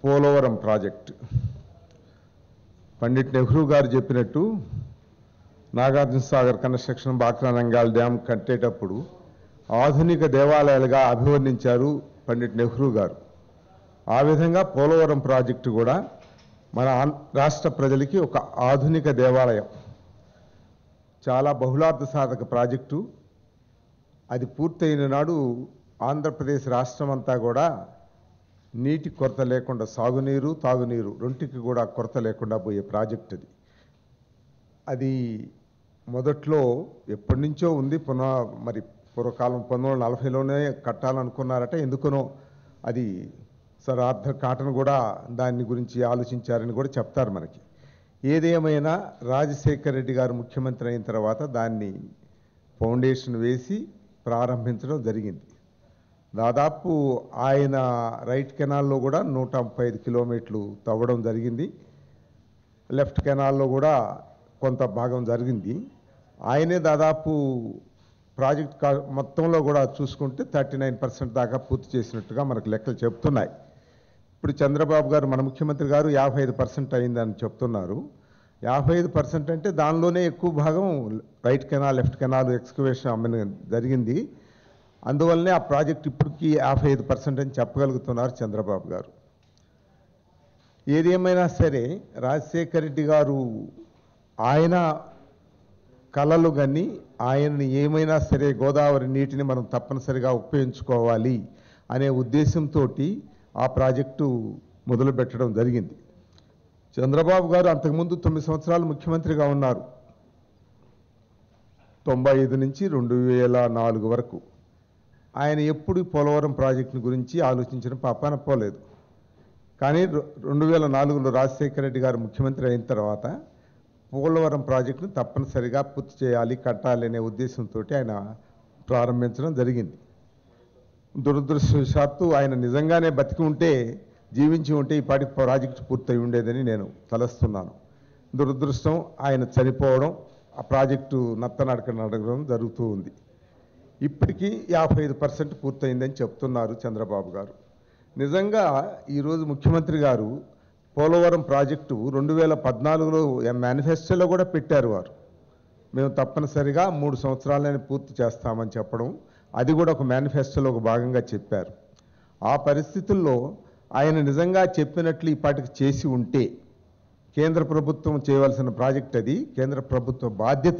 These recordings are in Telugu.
పోలవరం ప్రాజెక్ట్ పండిట్ నెహ్రూ గారు చెప్పినట్టు నాగార్జున సాగర్ కన్స్ట్రక్షన్ బాక్రానంగాల్ డ్యామ్ కట్టేటప్పుడు ఆధునిక దేవాలయాలుగా అభివర్ణించారు పండిట్ నెహ్రూ గారు ఆ విధంగా పోలవరం ప్రాజెక్టు కూడా మన ఆం- రాష్ట్ర ప్రజలకి ఒక ఆధునిక దేవాలయం చాలా బహుళార్థ సాధక ప్రాజెక్టు అది పూర్తయిన నాడు ఆంధ్రప్రదేశ్ రాష్ట్రం అంతా కూడా నీటి కొరత లేకుండా సాగునీరు తాగునీరు రెంటికి కూడా కొరత లేకుండా పోయే ప్రాజెక్ట్ అది అది మొదట్లో ఎప్పటి నుంచో ఉంది పునః మరి పూర్వకాలం పంతొమ్మిది వందల నలభైలోనే కట్టాలనుకున్నారట ఎందుకనో అది సార్ ఆర్థర్ కాటన్ కూడా దాని గురించి ఆలోచించారని కూడా చెప్తారు మనకి ఏదేమైనా రాజశేఖర రెడ్డి గారు ముఖ్యమంత్రి అయిన తర్వాత దాన్ని ఫౌండేషన్ వేసి ప్రారంభించడం జరిగింది దాదాపు ఆయన రైట్ కెనాల్లో కూడా నూట ముప్పై ఐదు కిలోమీటర్లు తవ్వడం జరిగింది లెఫ్ట్ కెనాల్లో కూడా కొంత భాగం జరిగింది ఆయనే దాదాపు ప్రాజెక్ట్ కా మొత్తంలో కూడా చూసుకుంటే థర్టీ నైన్ పర్సెంట్ దాకా పూర్తి చేసినట్టుగా మనకు లెక్కలు చెప్తున్నాయి ఇప్పుడు చంద్రబాబు గారు మన ముఖ్యమంత్రి గారు యాభై ఐదు పర్సెంట్ అయిందని చెప్తున్నారు యాభై ఐదు పర్సెంట్ అంటే దానిలోనే ఎక్కువ భాగం right canal left canal excavation అమ్మని జరిగింది అందువల్లనే ఆ ప్రాజెక్ట్ ఇప్పటికీ యాభై ఐదు పర్సెంట్ అని చెప్పగలుగుతున్నారు చంద్రబాబు గారు ఏది ఏమైనా సరే రాజశేఖర రెడ్డి గారు ఆయన కలలు కానీ ఆయన్ని ఏమైనా సరే గోదావరి నీటిని మనం తప్పనిసరిగా ఉపయోగించుకోవాలి అనే ఉద్దేశంతో ఆ ప్రాజెక్టు మొదలు పెట్టడం జరిగింది చంద్రబాబు గారు అంతకుముందు తొమ్మిది సంవత్సరాలు ముఖ్యమంత్రిగా ఉన్నారు తొంభై ఐదు నుంచి రెండు వేల నాలుగు వరకు ఆయన ఎప్పుడు ఈ పోలవరం ప్రాజెక్టుని గురించి ఆలోచించిన పాపాన పోలేదు కానీ రె- రెండు వేల నాలుగులో రాజశేఖర రెడ్డి గారు ముఖ్యమంత్రి అయిన తర్వాత పోలవరం ప్రాజెక్టును తప్పనిసరిగా పూర్తి చేయాలి కట్టాలి అనే ఉద్దేశంతో ఆయన ప్రారంభించడం జరిగింది దురదృష్టవశాత్తు ఆయన నిజంగానే బతికి ఉంటే జీవించి ఉంటే ఈ పాటి ప్రాజెక్టు పూర్తయి ఉండేదని నేను తలస్తున్నాను దురదృష్టం ఆయన చనిపోవడం ఆ ప్రాజెక్టు నత్తనడక నడగడం జరుగుతూ ఉంది ఇప్పటికీ యాభై ఐదు పర్సెంట్ పూర్తయిందని చెప్తున్నారు చంద్రబాబు గారు నిజంగా ఈరోజు ముఖ్యమంత్రి గారు పోలవరం ప్రాజెక్టు రెండు వేల పద్నాలుగులో మేనిఫెస్టోలో కూడా పెట్టారు వారు మేము తప్పనిసరిగా మూడు సంవత్సరాలని పూర్తి చేస్తామని చెప్పడం అది కూడా ఒక మేనిఫెస్టోలో ఒక భాగంగా చెప్పారు ఆ పరిస్థితుల్లో ఆయన నిజంగా చెప్పినట్లు ఈ పాటికి చేసి ఉంటే కేంద్ర ప్రభుత్వం చేయవలసిన ప్రాజెక్ట్ అది కేంద్ర ప్రభుత్వ బాధ్యత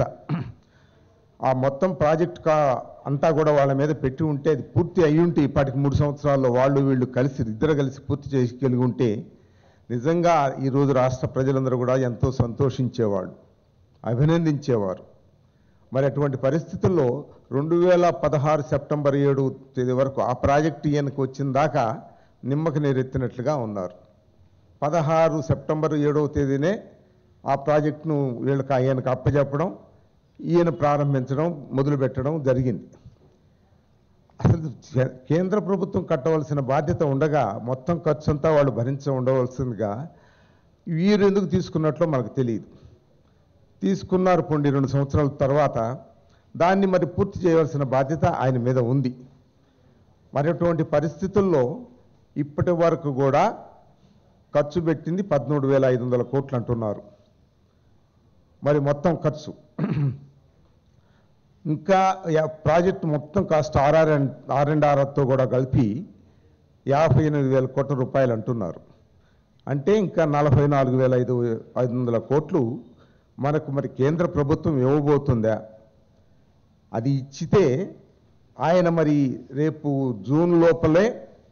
ఆ మొత్తం ప్రాజెక్ట్ కా అంతా కూడా వాళ్ళ మీద పెట్టి ఉంటే అది పూర్తి అయి ఉంటే ఇప్పటికి మూడు సంవత్సరాల్లో వాళ్ళు వీళ్ళు కలిసి ఇద్దరు కలిసి పూర్తి చేయగలిగి ఉంటే నిజంగా ఈరోజు రాష్ట్ర ప్రజలందరూ కూడా ఎంతో సంతోషించేవాళ్ళు అభినందించేవారు మరి అటువంటి పరిస్థితుల్లో రెండు వేల పదహారు సెప్టెంబర్ ఏడు తేదీ వరకు ఆ ప్రాజెక్టు ఈయనకు వచ్చిన దాకా నిమ్మక నీరెత్తినట్లుగా ఉన్నారు పదహారు సెప్టెంబర్ ఏడవ తేదీనే ఆ ప్రాజెక్టును వీళ్ళకి ఆయనకు అప్పచెప్పడం ఈయన ప్రారంభించడం మొదలుపెట్టడం జరిగింది అసలు చే- కేంద్ర ప్రభుత్వం కట్టవలసిన బాధ్యత ఉండగా మొత్తం ఖర్చు అంతా వాళ్ళు భరించ ఉండవలసిందిగా వీరు ఎందుకు తీసుకున్నట్లో మనకు తెలియదు తీసుకున్నారు పొండి రెండు సంవత్సరాల తర్వాత దాన్ని మరి పూర్తి చేయవలసిన బాధ్యత ఆయన మీద ఉంది మరి అటువంటి పరిస్థితుల్లో ఇప్పటి వరకు కూడా ఖర్చు పెట్టింది పదమూడు వేల ఐదు వందల కోట్లు అంటున్నారు మరి మొత్తం ఖర్చు ఇంకా యా- ప్రాజెక్టు మొత్తం cost R R and R and ఆర్తో కూడా కలిపి యాభై ఎనిమిది వేల కోట్ల రూపాయలు అంటున్నారు అంటే ఇంకా నలభై నాలుగు వేల ఐదు ఐదు వందల కోట్లు మనకు మరి కేంద్ర ప్రభుత్వం ఇవ్వబోతుందా అది ఇచ్చితే ఆయన మరి రేపు జూన్ లోపలే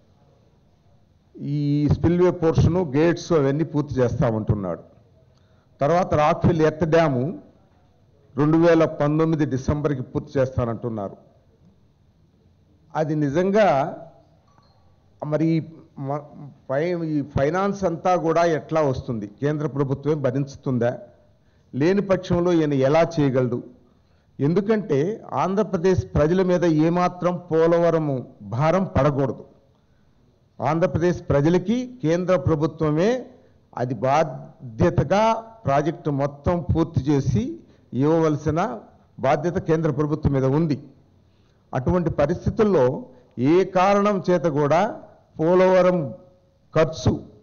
ఈ స్పిల్వే పోర్షను గేట్స్ అవన్నీ పూర్తి చేస్తామంటున్నాడు తర్వాత రాక్ఫిల్ ఎర్త్ డ్యాము రెండు వేల పంతొమ్మిది డిసెంబర్కి పూర్తి చేస్తానంటున్నారు అది నిజంగా మరి ఈ మ- పై ఈ ఫైనాన్స్ అంతా కూడా ఎట్లా వస్తుంది కేంద్ర ప్రభుత్వమే భరించుతుందా లేని పక్షంలో ఈయన ఎలా చేయగలడు ఎందుకంటే ఆంధ్రప్రదేశ్ ప్రజల మీద ఏమాత్రం పోలవరము భారం పడకూడదు ఆంధ్రప్రదేశ్ ప్రజలకి కేంద్ర ప్రభుత్వమే అది బాధ్యతగా ప్రాజెక్టు మొత్తం పూర్తి చేసి ఇవ్వవలసిన బాధ్యత కేంద్ర ప్రభుత్వం మీద ఉంది అటువంటి పరిస్థితుల్లో ఏ కారణం చేత కూడా పోలవరం ఖర్చు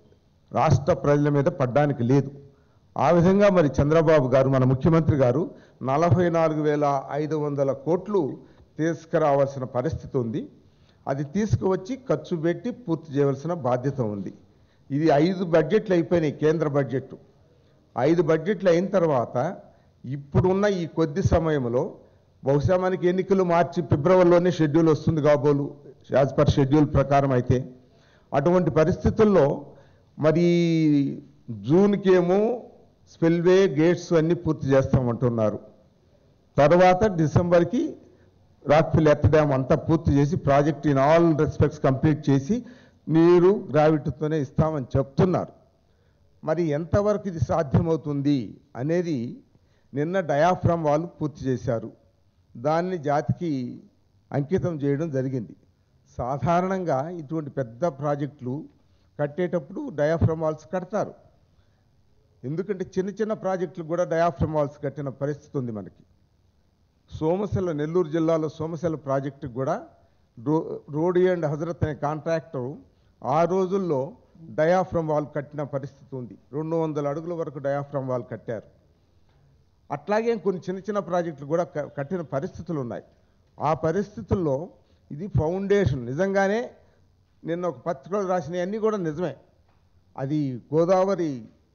రాష్ట్ర ప్రజల మీద పడ్డానికి లేదు ఆ విధంగా మరి చంద్రబాబు గారు మన ముఖ్యమంత్రి గారు నలభై నాలుగు వేల ఐదు వందల కోట్లు తీసుకురావాల్సిన పరిస్థితి ఉంది అది తీసుకువచ్చి ఖర్చు పెట్టి పూర్తి చేయవలసిన బాధ్యత ఉంది ఇది ఐదు బడ్జెట్లు అయిపోయినాయి కేంద్ర బడ్జెట్ ఐదు బడ్జెట్లు అయిన తర్వాత ఇప్పుడున్న ఈ కొద్ది సమయంలో బహుశా మనకి ఎన్నికలు మార్చి ఫిబ్రవరిలోనే షెడ్యూల్ వస్తుంది కాబోలు యాజ్ పర్ షెడ్యూల్ ప్రకారం అయితే అటువంటి పరిస్థితుల్లో మరి జూన్కేమో స్పిల్వే గేట్స్ అన్నీ పూర్తి చేస్తామంటున్నారు తర్వాత డిసెంబర్కి రాక్ఫిల్ ఎర్త్ డ్యామ్ అంతా పూర్తి చేసి project in all respects complete చేసి నీరు గ్రావిటీతోనే ఇస్తామని చెప్తున్నారు మరి ఎంతవరకు ఇది సాధ్యమవుతుంది అనేది నిన్న డయాఫ్రమ్ వాళ్ళు పూర్తి చేశారు దాన్ని జాతికి అంకితం చేయడం జరిగింది సాధారణంగా ఇటువంటి పెద్ద ప్రాజెక్టులు కట్టేటప్పుడు డయాఫ్రమ్ వాల్స్ కడతారు ఎందుకంటే చిన్న చిన్న ప్రాజెక్టులు కూడా డయాఫ్రమ్ వాల్స్ కట్టిన పరిస్థితి ఉంది మనకి సోమశిల నెల్లూరు జిల్లాలో సోమశిల ప్రాజెక్టుకి కూడా రో రోడి అండ్ హజరత్ అనే కాంట్రాక్టర్ ఆ రోజుల్లో డయాఫ్రమ్ వాల్ కట్టిన పరిస్థితి ఉంది రెండు వందల అడుగుల వరకు డయాఫ్రమ్ వాల్ కట్టారు అట్లాగే కొన్ని చిన్న చిన్న ప్రాజెక్టులు కూడా క- కట్టిన పరిస్థితులు ఉన్నాయి ఆ పరిస్థితుల్లో ఇది ఫౌండేషన్ నిజంగానే నిన్న ఒక పత్రికలు రాసినవన్నీ కూడా నిజమే అది గోదావరి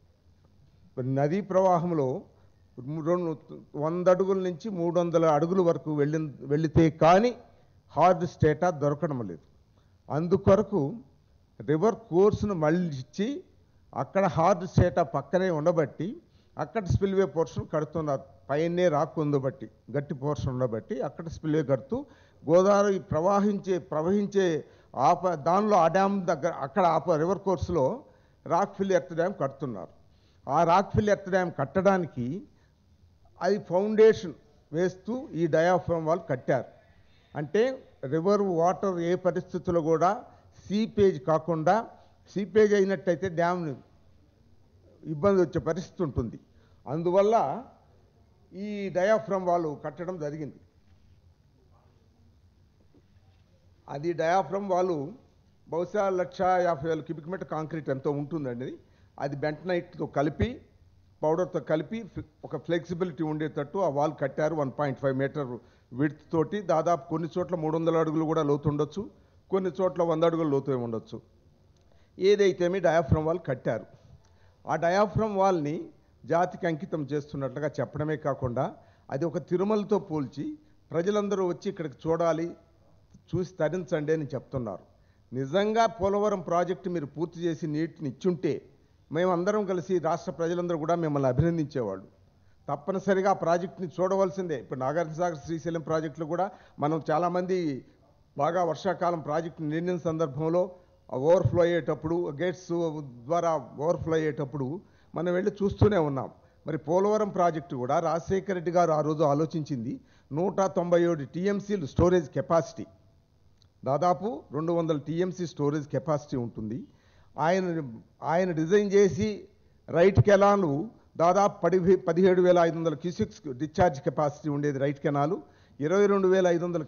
నదీ ప్రవాహంలో రెండు వంద అడుగుల నుంచి మూడు వందల అడుగుల వరకు వెళ్ళి వెళితే కానీ హార్డ్ స్టేటా దొరకడం లేదు అందుకొరకు రివర్ కోర్సును మళ్ళించి అక్కడ హార్డ్ స్టేటా పక్కనే ఉండబట్టి అక్కడ స్పిల్వే పోర్షన్ కడుతున్నారు పైనే రాక్ ఉందబట్టి గట్టి పోర్షన్ ఉండబట్టి అక్కడ స్పిల్వే కడుతూ గోదావరి ప్రవాహించే ప్రవహించే ఆప దానిలో ఆ డ్యామ్ దగ్గర అక్కడ ఆప రివర్ కోర్సులో రాక్ ఫిల్ ఎర్త్ డ్యామ్ కడుతున్నారు ఆ రాక్ ఫిల్ ఎర్త్ డ్యామ్ కట్టడానికి అది ఫౌండేషన్ వేస్తూ ఈ డయాఫ్రమ్ వాల్ కట్టారు అంటే రివర్ వాటర్ ఏ పరిస్థితుల్లో కూడా సీపేజ్ కాకుండా సీపేజ్ అయినట్టయితే డ్యామ్ ఇబ్బంది వచ్చే పరిస్థితి ఉంటుంది అందువల్ల ఈ డయాఫ్రమ్ వాళ్ళు కట్టడం జరిగింది అది డయాఫ్రమ్ వాళ్ళు బహుశా లక్ష యాభై వేల క్యూబిక్ మీటర్ కాంక్రీట్ ఎంతో ఉంటుందండి అది బెంటనైట్తో కలిపి పౌడర్తో కలిపి ఫ్- ఒక ఫ్లెక్సిబిలిటీ ఉండేటట్టు ఆ వాల్ కట్టారు one point five metre width తోటి దాదాపు కొన్ని చోట్ల మూడు వందల అడుగులు కూడా లోతు ఉండొచ్చు కొన్ని చోట్ల వంద అడుగులు లోతు ఉండొచ్చు ఏదైతేమి డయాఫ్రమ్ వాల్ కట్టారు ఆ డయాఫ్రమ్ వాల్ని జాతికి అంకితం చేస్తున్నట్లుగా చెప్పడమే కాకుండా అది ఒక తిరుమలతో పోల్చి ప్రజలందరూ వచ్చి ఇక్కడికి చూడాలి చూసి తరించండి అని చెప్తున్నారు నిజంగా పోలవరం ప్రాజెక్టు మీరు పూర్తి చేసి నీటిని ఇచ్చుంటే మేమందరం కలిసి రాష్ట్ర ప్రజలందరూ కూడా మిమ్మల్ని అభినందించేవాళ్ళు తప్పనిసరిగా ఆ ప్రాజెక్టుని చూడవలసిందే ఇప్పుడు నాగార్జున సాగర్ శ్రీశైలం ప్రాజెక్టులు కూడా మనం చాలామంది బాగా వర్షాకాలం ప్రాజెక్టు నిండిన సందర్భంలో ఓవర్ఫ్లో అయ్యేటప్పుడు గేట్స్ ద్వారా ఓవర్ఫ్లో అయ్యేటప్పుడు మనం వెళ్ళి చూస్తూనే ఉన్నాం మరి పోలవరం ప్రాజెక్టు కూడా రాజశేఖర రెడ్డి గారు ఆ రోజు ఆలోచించింది నూట తొంభై ఏడు టీఎంసీలు స్టోరేజ్ కెపాసిటీ దాదాపు రెండు వందల టీఎంసీ స్టోరేజ్ కెపాసిటీ ఉంటుంది ఆయన ఆయన డిజైన్ చేసి రైట్ కెనాలు దాదాపు పది పదిహేడు వేల ఐదు వందల క్యూసిక్స్ డిశ్చార్జ్ కెపాసిటీ ఉండేది రైట్ కెనాలు ఇరవై రెండు వేల ఐదు వందల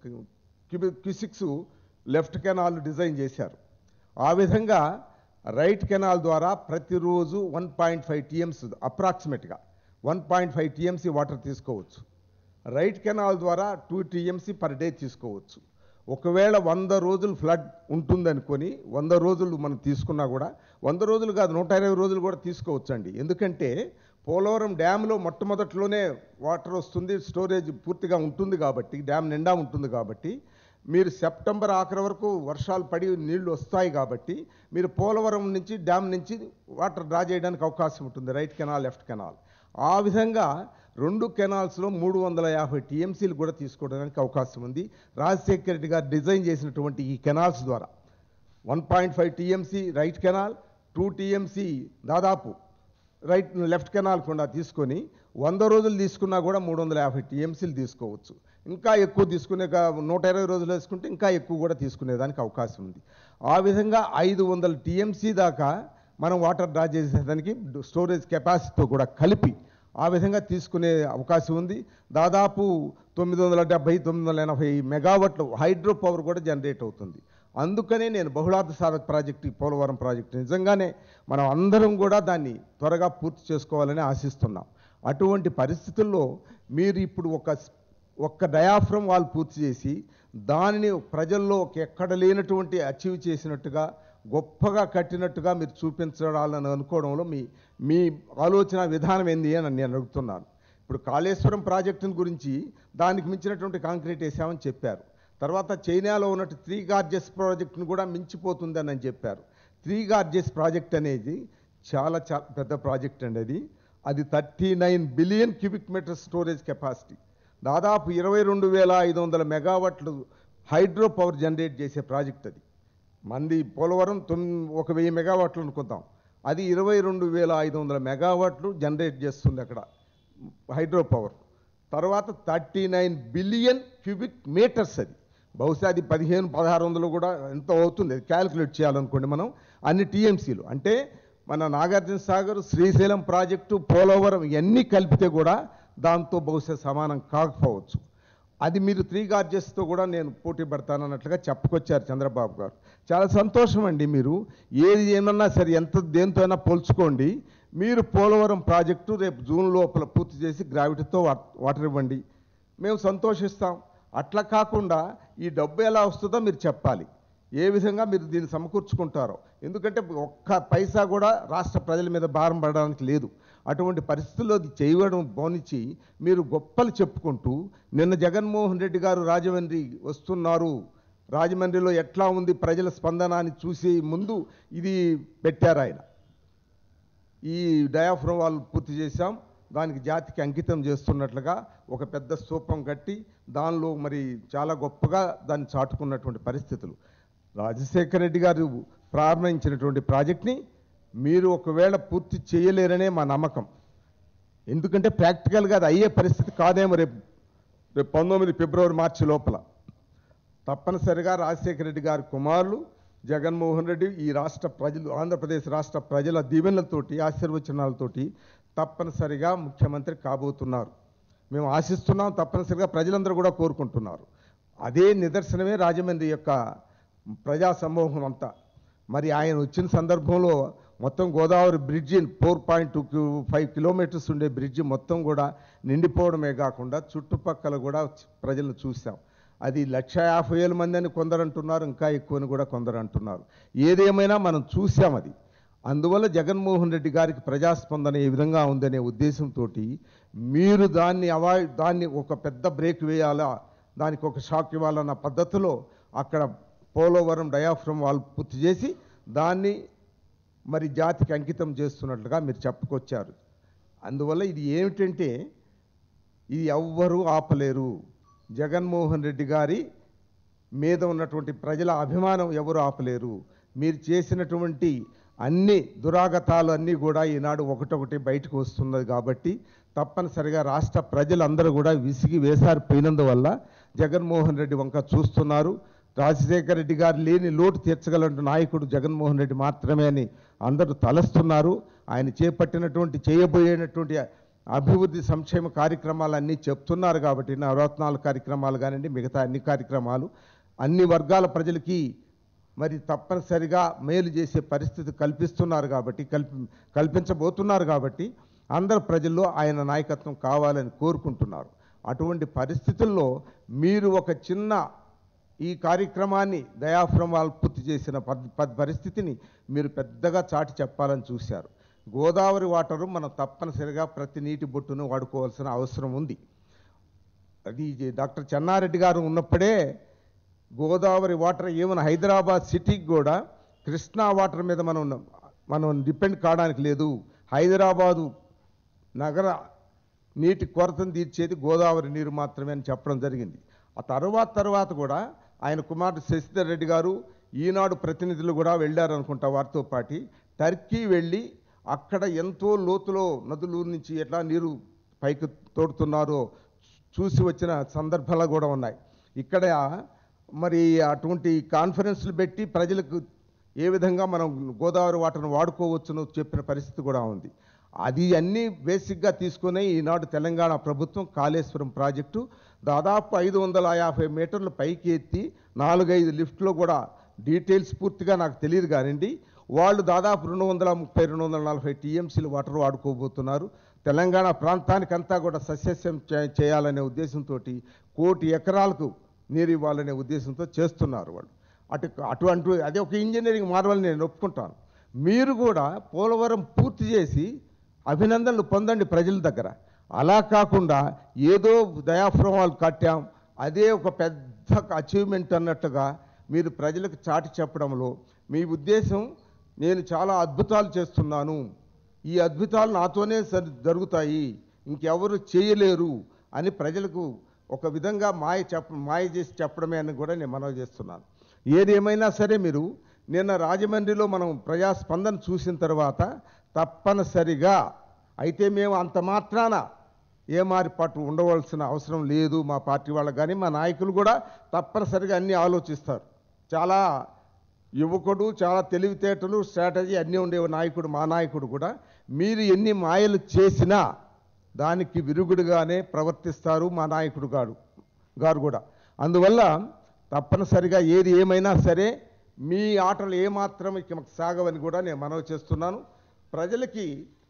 క్యూసిక్స్ లెఫ్ట్ కెనాల్ డిజైన్ చేశారు ఆ విధంగా రైట్ కెనాల్ ద్వారా ప్రతిరోజు వన్ పాయింట్ ఫైవ్ టీఎంస్ అప్రాక్సిమేట్గా one point five TMC water తీసుకోవచ్చు రైట్ కెనాల్ ద్వారా టూ టీఎంసీ పర్ డే తీసుకోవచ్చు ఒకవేళ వంద రోజులు ఫ్లడ్ ఉంటుందనుకొని వంద రోజులు మనం తీసుకున్నా కూడా వంద రోజులు కాదు నూట ఇరవై రోజులు కూడా తీసుకోవచ్చు అండి ఎందుకంటే పోలవరం డ్యాంలో మొట్టమొదట్లోనే వాటర్ వస్తుంది స్టోరేజ్ పూర్తిగా ఉంటుంది కాబట్టి డ్యామ్ నిండా ఉంటుంది కాబట్టి మీరు సెప్టెంబర్ ఆఖరి వరకు వర్షాలు పడి నీళ్లు వస్తాయి కాబట్టి మీరు పోలవరం నుంచి డ్యామ్ నుంచి వాటర్ డ్రా చేయడానికి అవకాశం ఉంటుంది రైట్ కెనాల్ లెఫ్ట్ కెనాల్ ఆ విధంగా రెండు కెనాల్స్లో మూడు వందల యాభై టీఎంసీలు కూడా తీసుకోవడానికి అవకాశం ఉంది రాజశేఖర రెడ్డి గారు డిజైన్ చేసినటువంటి ఈ కెనాల్స్ ద్వారా one point five TMC right canal two TMC దాదాపు రైట్ లెఫ్ట్ కెనాల్ కూడా తీసుకొని వంద రోజులు తీసుకున్నా కూడా మూడు వందల యాభై టీఎంసీలు తీసుకోవచ్చు ఇంకా ఎక్కువ తీసుకునే కా- నూట ఇరవై రోజులు వేసుకుంటే ఇంకా ఎక్కువ కూడా తీసుకునేదానికి అవకాశం ఉంది ఆ విధంగా ఐదు వందల టీఎంసీ దాకా మనం వాటర్ డ్రా చేసేదానికి స్టోరేజ్ కెపాసిటీతో కూడా కలిపి ఆ విధంగా తీసుకునే అవకాశం ఉంది దాదాపు తొమ్మిది వందల డెబ్బై తొమ్మిది వందల ఎనభై మెగావాట్లు హైడ్రో పవర్ కూడా జనరేట్ అవుతుంది అందుకనే నేను బహుళార్థ సాధక ప్రాజెక్టు ఈ పోలవరం ప్రాజెక్టు నిజంగానే మనం అందరం కూడా దాన్ని త్వరగా పూర్తి చేసుకోవాలని ఆశిస్తున్నాం అటువంటి పరిస్థితుల్లో మీరు ఇప్పుడు ఒక ఒక్క డయాఫ్రమ్ వాళ్ళు పూర్తి చేసి దానిని ప్రజల్లో ఒక ఎక్కడ లేనటువంటి అచీవ్ చేసినట్టుగా గొప్పగా కట్టినట్టుగా మీరు చూపించాలని అనుకోవడంలో మీ మీ ఆలోచన విధానం ఏంది అని నేను అడుగుతున్నాను ఇప్పుడు కాళేశ్వరం ప్రాజెక్టుని గురించి దానికి మించినటువంటి కాంక్రీట్ వేసామని చెప్పారు తర్వాత చైనాలో ఉన్నట్టు త్రీ గార్జెస్ ప్రాజెక్టును కూడా మించిపోతుందని అని చెప్పారు త్రీ గార్జెస్ ప్రాజెక్ట్ అనేది చాలా చాలా పెద్ద ప్రాజెక్ట్ అండి అది అది thirty nine billion cubic metre storage capacity దాదాపు ఇరవై రెండు వేల ఐదు వందల మెగావాట్లు హైడ్రో పవర్ జనరేట్ చేసే ప్రాజెక్ట్ అది మంది పోలవరం తొమ్మిది ఒక వెయ్యి మెగావాట్లు అనుకుందాం అది ఇరవై రెండు వేల ఐదు వందల మెగావాట్లు జనరేట్ చేస్తుంది అక్కడ హైడ్రో పవర్ తర్వాత thirty nine billion cubic metres అది బహుశా అది పదిహేను పదహారు వందలు కూడా ఎంత అవుతుంది అది క్యాలిక్యులేట్ చేయాలనుకోండి మనం అన్ని టీఎంసీలు అంటే మన నాగార్జున సాగర్ శ్రీశైలం ప్రాజెక్టు పోలవరం ఇవన్నీ కలిపితే కూడా దాంతో బహుశా సమానం కాకపోవచ్చు అది మీరు త్రీ గార్జెస్తో కూడా నేను పోటీ పడతానన్నట్లుగా చెప్పుకొచ్చారు చంద్రబాబు గారు చాలా సంతోషం అండి మీరు ఏది ఏమన్నా సరే ఎంత దేంతో అయినా పోల్చుకోండి మీరు పోలవరం ప్రాజెక్టు రేపు జూన్ లోపల పూర్తి చేసి గ్రావిటీతో వా- వాటర్ ఇవ్వండి మేము సంతోషిస్తాం అట్లా కాకుండా ఈ డబ్బు ఎలా వస్తుందో మీరు చెప్పాలి ఏ విధంగా మీరు దీన్ని సమకూర్చుకుంటారో ఎందుకంటే ఒక్క పైసా కూడా రాష్ట్ర ప్రజల మీద భారం పడడానికి లేదు అటువంటి పరిస్థితుల్లో అది చేయడం బోనిచ్చి మీరు గొప్పలు చెప్పుకుంటూ నిన్న జగన్మోహన్ రెడ్డి గారు రాజమండ్రి వస్తున్నారు రాజమండ్రిలో ఎట్లా ఉంది ప్రజల స్పందన అని చూసి ముందు ఇది పెట్టారు ఆయన ఈ డయాఫ్రమ్ వాళ్ళు పూర్తి చేశాం దానికి జాతికి అంకితం చేస్తున్నట్లుగా ఒక పెద్ద స్తూపం కట్టి దానిలో మరి చాలా గొప్పగా దాన్ని చాటుకున్నటువంటి పరిస్థితులు రాజశేఖర రెడ్డి గారు ప్రారంభించినటువంటి ప్రాజెక్ట్ని మీరు ఒకవేళ పూర్తి చేయలేరనే మా నమ్మకం ఎందుకంటే ప్రాక్టికల్గా అది అయ్యే పరిస్థితి కాదేమో రేపు రేపు పంతొమ్మిది ఫిబ్రవరి మార్చి లోపల తప్పనిసరిగా రాజశేఖర రెడ్డి గారి కుమారులు జగన్మోహన్ రెడ్డి ఈ రాష్ట్ర ప్రజలు ఆంధ్రప్రదేశ్ రాష్ట్ర ప్రజల దీవెనలతోటి ఆశీర్వచనాలతోటి తప్పనిసరిగా ముఖ్యమంత్రి కాబోతున్నారు మేము ఆశిస్తున్నాం తప్పనిసరిగా ప్రజలందరూ కూడా కోరుకుంటున్నారు అదే నిదర్శనమే రాజమండ్రి యొక్క ప్రజా సమూహం అంతా మరి ఆయన వచ్చిన సందర్భంలో మొత్తం Godavari bridge four point two five kilometres ఉండే బ్రిడ్జి మొత్తం కూడా నిండిపోవడమే కాకుండా చుట్టుపక్కల కూడా ప్రజలను చూసాం అది లక్ష యాభై వేల మంది అని కొందరు అంటున్నారు ఇంకా ఎక్కువ అని కూడా కొందరు అంటున్నారు ఏదేమైనా మనం చూసాం అది అందువల్ల జగన్మోహన్ రెడ్డి గారికి ప్రజాస్పందన ఏ విధంగా ఉందనే ఉద్దేశంతో మీరు దాన్ని అవాయిడ్ దాన్ని ఒక పెద్ద బ్రేక్ వేయాలా దానికి ఒక షాక్ ఇవ్వాలన్న పద్ధతిలో అక్కడ పోలవరం డయాఫ్రమ్ వాళ్ళు పూర్తి చేసి దాన్ని మరి జాతికి అంకితం చేస్తున్నట్లుగా మీరు చెప్పుకొచ్చారు అందువల్ల ఇది ఏమిటంటే ఇది ఎవ్వరూ ఆపలేరు జగన్మోహన్ రెడ్డి గారి మీద ఉన్నటువంటి ప్రజల అభిమానం ఎవరు ఆపలేరు మీరు చేసినటువంటి అన్ని దురాగతాలు అన్నీ కూడా ఈనాడు ఒకటొకటి బయటకు వస్తున్నది కాబట్టి తప్పనిసరిగా రాష్ట్ర ప్రజలందరూ కూడా విసిగి వేసారిపోయినందువల్ల జగన్మోహన్ రెడ్డి వంక చూస్తున్నారు రాజశేఖర రెడ్డి గారు లేని లోటు తీర్చగలంటు నాయకుడు జగన్మోహన్ రెడ్డి మాత్రమే అని అందరూ తలస్తున్నారు ఆయన చేపట్టినటువంటి చేయబోయేటటువంటి అభివృద్ధి సంక్షేమ కార్యక్రమాలన్నీ చెప్తున్నారు కాబట్టి నవరత్నాల కార్యక్రమాలు కానివ్వండి మిగతా అన్ని కార్యక్రమాలు అన్ని వర్గాల ప్రజలకి మరి తప్పనిసరిగా మేలు చేసే పరిస్థితి కల్పిస్తున్నారు కాబట్టి కల్పి కల్పించబోతున్నారు కాబట్టి అందరు ప్రజల్లో ఆయన నాయకత్వం కావాలని కోరుకుంటున్నారు అటువంటి పరిస్థితుల్లో మీరు ఒక చిన్న ఈ కార్యక్రమాన్ని దయాఫ్రమాలు పూర్తి చేసిన పద్- పద్ పరిస్థితిని మీరు పెద్దగా చాటి చెప్పాలని చూశారు గోదావరి వాటరు మనం తప్పనిసరిగా ప్రతి నీటి బొట్టును వాడుకోవాల్సిన అవసరం ఉంది అది ఇది డాక్టర్ చెన్నారెడ్డి గారు ఉన్నప్పుడే గోదావరి వాటర్ ఈవెన్ హైదరాబాద్ సిటీకి కూడా కృష్ణా వాటర్ మీద మనం మనం డిపెండ్ కావడానికి లేదు హైదరాబాదు నగర నీటి కొరతను తీర్చేది గోదావరి నీరు మాత్రమే అని చెప్పడం జరిగింది ఆ తర్వాత తర్వాత కూడా ఆయన కుమారుడు శశిధర్ రెడ్డి గారు ఈనాడు ప్రతినిధులు కూడా వెళ్ళారు అనుకుంటా వారితో పాటి టర్కీ వెళ్ళి అక్కడ ఎంతో లోతులో నదుల నుంచి ఎట్లా నీరు పైకి తోడుతున్నారో చూసి వచ్చిన సందర్భాలు కూడా ఉన్నాయి ఇక్కడ మరి అటువంటి కాన్ఫరెన్స్లు పెట్టి ప్రజలకు ఏ విధంగా మనం గోదావరి వాటర్ను వాడుకోవచ్చునో చెప్పిన పరిస్థితి కూడా ఉంది అది అన్నీ బేసిక్గా తీసుకునే ఈనాడు తెలంగాణ ప్రభుత్వం కాళేశ్వరం ప్రాజెక్టు దాదాపు ఐదు వందల యాభై మీటర్లు పైకి ఎత్తి నాలుగైదు లిఫ్ట్లో కూడా డీటెయిల్స్ పూర్తిగా నాకు తెలియదు కానివ్వండి వాళ్ళు దాదాపు రెండు వందల ముప్పై రెండు వందల నలభై టీఎంసీలు వాటర్ వాడుకోబోతున్నారు తెలంగాణ ప్రాంతానికంతా కూడా సస్యస్యం చే- చేయాలనే ఉద్దేశంతో కోటి ఎకరాలకు నీరు ఇవ్వాలనే ఉద్దేశంతో చేస్తున్నారు వాళ్ళు అటు అటువంటి అదే ఒక ఇంజనీరింగ్ మార్వల్ నేను ఒప్పుకుంటాను మీరు కూడా పోలవరం పూర్తి చేసి అభినందనలు పొందండి ప్రజల దగ్గర అలా కాకుండా ఏదో దయాఫ్రమాలు కట్టాం అదే ఒక పెద్ద అచీవ్మెంట్ అన్నట్టుగా మీరు ప్రజలకు చాటి చెప్పడంలో మీ ఉద్దేశం నేను చాలా అద్భుతాలు చేస్తున్నాను ఈ అద్భుతాలు నాతోనే సరి జరుగుతాయి ఇంకెవరు చేయలేరు అని ప్రజలకు ఒక విధంగా మాయ చెప్ప మాయ చేసి చెప్పడమే అని కూడా నేను మనవి చేస్తున్నాను ఏది ఏమైనా సరే మీరు నిన్న రాజమండ్రిలో మనం ప్రజాస్పందన చూసిన తర్వాత తప్పనిసరిగా అయితే మేము అంత మాత్రాన ఏ మారిపాటు ఉండవలసిన అవసరం లేదు మా పార్టీ వాళ్ళకి కానీ మా నాయకులు కూడా తప్పనిసరిగా అన్నీ ఆలోచిస్తారు చాలా యువకుడు చాలా తెలివితేటలు స్ట్రాటజీ అన్నీ ఉండే నాయకుడు మా నాయకుడు కూడా మీరు ఎన్ని మాయలు చేసినా దానికి విరుగుడుగానే ప్రవర్తిస్తారు మా నాయకుడు గారు గారు కూడా అందువల్ల తప్పనిసరిగా ఏది ఏమైనా సరే మీ ఆటలు ఏమాత్రం ఇక సాగవని కూడా నేను మనవి చేస్తున్నాను ప్రజలకి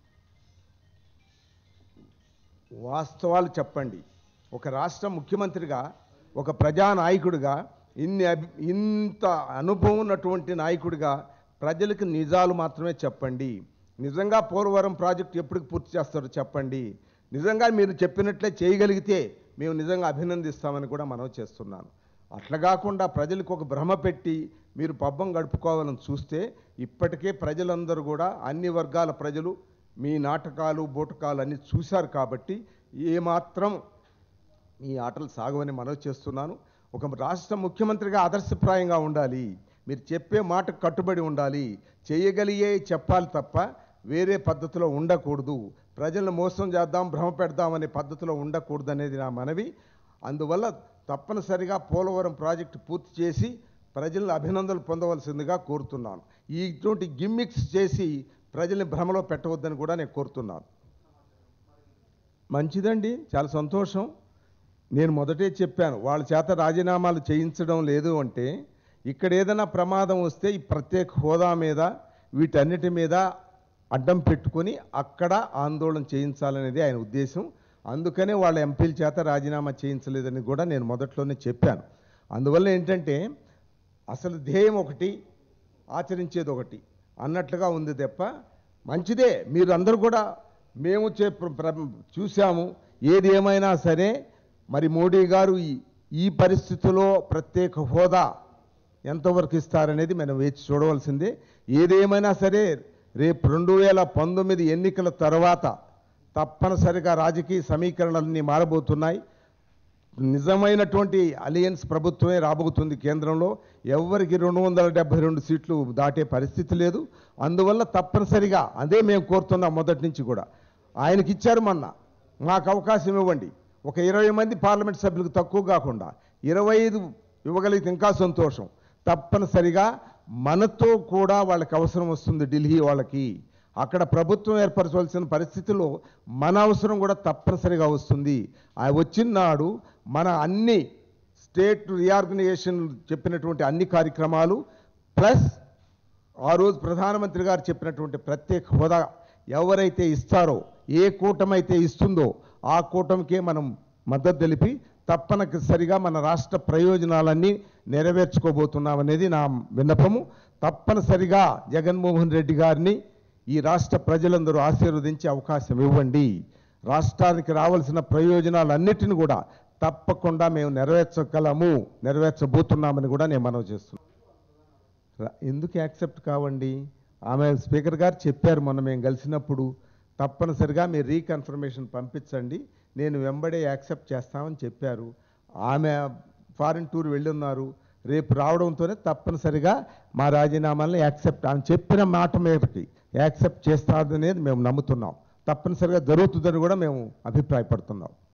వాస్తవాలు చెప్పండి ఒక రాష్ట్ర ముఖ్యమంత్రిగా ఒక ప్రజానాయకుడిగా ఇన్ని అభి ఇంత అనుభవం ఉన్నటువంటి నాయకుడిగా ప్రజలకు నిజాలు మాత్రమే చెప్పండి నిజంగా పోలవరం ప్రాజెక్టు ఎప్పటికి పూర్తి చేస్తారో చెప్పండి నిజంగా మీరు చెప్పినట్లే చేయగలిగితే మేము నిజంగా అభినందిస్తామని కూడా మనం చేస్తున్నాను అట్లా కాకుండా ప్రజలకు ఒక భ్రమ పెట్టి మీరు పబ్బం గడుపుకోవాలని చూస్తే ఇప్పటికే ప్రజలందరూ కూడా అన్ని వర్గాల ప్రజలు మీ నాటకాలు బూటకాలు అన్నీ చూశారు కాబట్టి ఏమాత్రం ఈ ఆటలు సాగవని మనవి చేస్తున్నాను ఒక రాష్ట్ర ముఖ్యమంత్రిగా ఆదర్శప్రాయంగా ఉండాలి మీరు చెప్పే మాటకు కట్టుబడి ఉండాలి చేయగలిగే చెప్పాలి తప్ప వేరే పద్ధతిలో ఉండకూడదు ప్రజలను మోసం చేద్దాం భ్రమ పెడదాం అనే పద్ధతిలో ఉండకూడదు అనేది నా మనవి అందువల్ల తప్పనిసరిగా పోలవరం ప్రాజెక్టు పూర్తి చేసి ప్రజలను అభినందనలు పొందవలసిందిగా కోరుతున్నాను ఈ ఇటువంటి గిమ్మిక్స్ చేసి ప్రజల్ని భ్రమలో పెట్టవద్దని కూడా నేను కోరుతున్నాను మంచిదండి చాలా సంతోషం నేను మొదటే చెప్పాను వాళ్ళ చేత రాజీనామాలు చేయించడం లేదు అంటే ఇక్కడ ఏదైనా ప్రమాదం వస్తే ఈ ప్రత్యేక హోదా మీద వీటన్నిటి మీద అడ్డం పెట్టుకొని అక్కడ ఆందోళన చేయించాలనేది ఆయన ఉద్దేశం అందుకనే వాళ్ళ ఎంపీల చేత రాజీనామా చేయించలేదని కూడా నేను మొదట్లోనే చెప్పాను అందువల్ల ఏంటంటే అసలు ధ్యేయం ఒకటి ఆచరించేది ఒకటి అన్నట్లుగా ఉంది తప్ప మంచిదే మీరు అందరూ కూడా మేము చే ప్ర- ప్ర- చూసాము ఏది ఏమైనా సరే మరి మోడీ గారు ఈ- ఈ పరిస్థితిలో ప్రత్యేక హోదా ఎంతవరకు ఇస్తారనేది మనం వేచి చూడవలసిందే ఏదేమైనా సరే రేపు రెండు వేల పంతొమ్మిది ఎన్నికల తర్వాత తప్పనిసరిగా రాజకీయ సమీకరణలన్నీ మారబోతున్నాయి నిజమైనటువంటి అలియన్స్ ప్రభుత్వమే రాబోతుంది కేంద్రంలో ఎవరికి రెండు వందల డెబ్బై రెండు సీట్లు దాటే పరిస్థితి లేదు అందువల్ల తప్పనిసరిగా అదే మేము కోరుతున్నాం మొదటి నుంచి కూడా ఆయనకి ఇచ్చారు మొన్న మాకు అవకాశం ఇవ్వండి ఒక ఇరవై మంది పార్లమెంట్ సభ్యులకు తక్కువ కాకుండా ఇరవై ఐదు ఇవ్వగలిగితే ఇంకా సంతోషం తప్పనిసరిగా మనతో కూడా వాళ్ళకి అవసరం వస్తుంది ఢిల్లీ వాళ్ళకి అక్కడ ప్రభుత్వం ఏర్పరచవలసిన పరిస్థితిలో మన అవసరం కూడా తప్పనిసరిగా వస్తుంది ఆ వచ్చిన నాడు మన అన్ని స్టేట్ రీఆర్గనైజేషన్ చెప్పినటువంటి అన్ని కార్యక్రమాలు ప్లస్ ఆ రోజు ప్రధానమంత్రి గారు చెప్పినటువంటి ప్రత్యేక హోదా ఎవరైతే ఇస్తారో ఏ కూటమైతే ఇస్తుందో ఆ కూటమికే మనం మద్దతు తెలిపి తప్పనిసరిగా మన రాష్ట్ర ప్రయోజనాలన్నీ నెరవేర్చుకోబోతున్నామనేది నా విన్నపము తప్పనిసరిగా జగన్మోహన్ రెడ్డి గారిని ఈ రాష్ట్ర ప్రజలందరూ ఆశీర్వదించి అవకాశం ఇవ్వండి రాష్ట్రానికి రావాల్సిన ప్రయోజనాలన్నిటిని కూడా తప్పకుండా మేము నెరవేర్చగలము నెరవేర్చబోతున్నామని కూడా నేను మనవి చేస్తున్నాను రా- ఎందుకు యాక్సెప్ట్ కావండి ఆమె స్పీకర్ గారు చెప్పారు మొన్న మేము కలిసినప్పుడు తప్పనిసరిగా మీరు రీకన్ఫర్మేషన్ పంపించండి నేను వెంబడే యాక్సెప్ట్ చేస్తామని చెప్పారు ఆమె ఫారిన్ టూర్ వెళ్ళున్నారు రేపు రావడంతోనే తప్పనిసరిగా మా రాజీనామాలను యాక్సెప్ట్ ఆమె చెప్పిన మాట మీదకి యాక్సెప్ట్ చేస్తారనేది మేము నమ్ముతున్నాం తప్పనిసరిగా జరుగుతుందని కూడా మేము అభిప్రాయపడుతున్నాం